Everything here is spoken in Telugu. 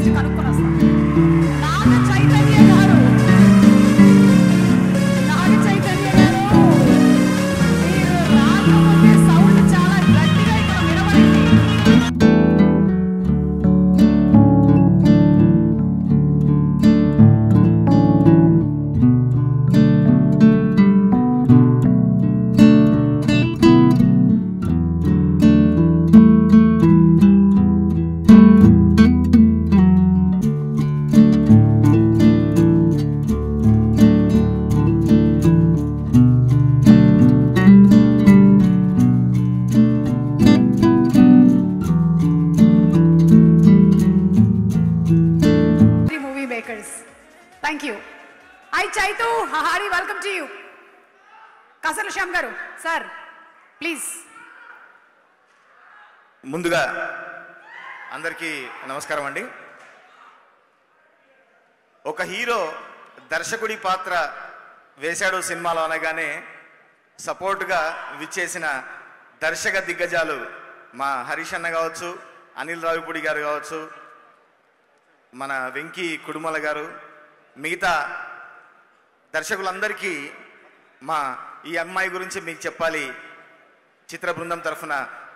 గురించి కనుక్కొని వస్తాను నాగ చైతన్య గారు నాగ చైతన్య గారు మీరు రాకముందే సౌండ్ చాలా గట్టిగా ఇక్కడ వినబడింది the movie makers. Thank you. Hi Chaitu, Hahari, welcome to you. Kasarla Shyam garu, sir, please. ముందుగా అందరికీ నమస్కారం అండి ఒక హీరో దర్శకుడి పాత్ర వేశాడు సినిమాలో అనగానే సపోర్ట్గా విచ్చేసిన దర్శక దిగ్గజాలు మా హరీష్ అన్న కావచ్చు అనిల్ రావిపూడి గారు కావచ్చు మన వెంకీ కుడుమల గారు మిగతా దర్శకులందరికీ మా ఈ అమ్మాయి గురించి మీకు చెప్పాలి చిత్ర బృందం తరఫున